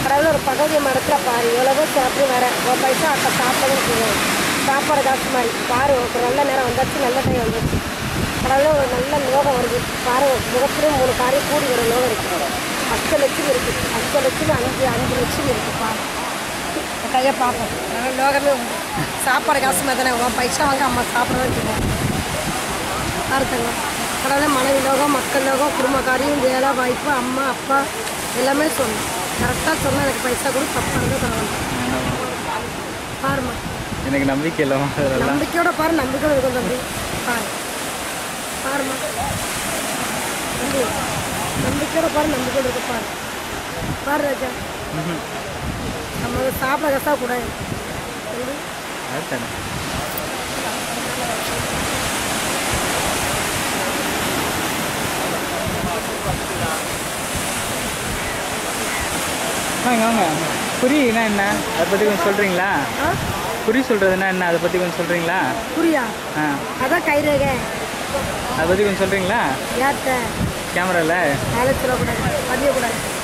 கடவுள் ஒரு பகவதி மடத்தில் பாரு எவ்வளவோ சிறப்பு வேற ஒரு பைசா அப்போ சாப்பிடவும் செய்யும் சாப்பாடு காசு மாதிரி பாரு ஒரு நல்ல நேரம் வந்தாச்சு நல்ல டைம் வந்துச்சு கடவுளே ஒரு நல்ல லோகம் வருது பாரு முகத்துலேயும் மூணு காரியம் கூடி ஒரு லோகம் இருக்குது அஷ்ட லட்சம் இருக்குது அஷ்ட லட்சம் அஞ்சு அஞ்சு லட்சம் இருக்குது பாரு இந்த கையை பார்ப்போம் நல்ல லோகமே உண்டு சாப்பாடு காசு மாதிரி தானே உன் பைசா வாங்க அம்மா சாப்பிட தான் செய்வோம் அர்த்தங்க கடவுளே மனைவி லோகம் மக்கள் லோகம் குடும்ப காரியம் வேலை வாய்ப்பு அம்மா அப்பா எல்லாமே சொன்னேன் கரெக்டாக சொன்னால் எனக்கு பைசா கூட தப்பானது தரணும் பாருமா எனக்கு நம்பிக்கை இல்லைம்மா அதெல்லாம் நம்பிக்கையோட பாரு நம்பிக்கையோட இருக்கும் தம்பி பாரு பாருமா தம்பி நம்பிக்கையோட பாரு நம்பிக்கையோட இருக்கு பாரு பாரு ராஜா நம்ம சாப்பிட கசா கூட தம்பி அதுதானே வாங்க வாங்க குறினா என்ன அதை பற்றி கொஞ்சம் சொல்கிறீங்களா ஆ குறி சொல்கிறதுனா என்ன அதை பற்றி கொஞ்சம் சொல்கிறீங்களா புரியா ஆ அதான் கைரேகை அதை பற்றி கொஞ்சம் சொல்கிறீங்களா யார்கிட்ட கேமராவில் வேலை சொல்லக்கூடாது பதியக்கூடாது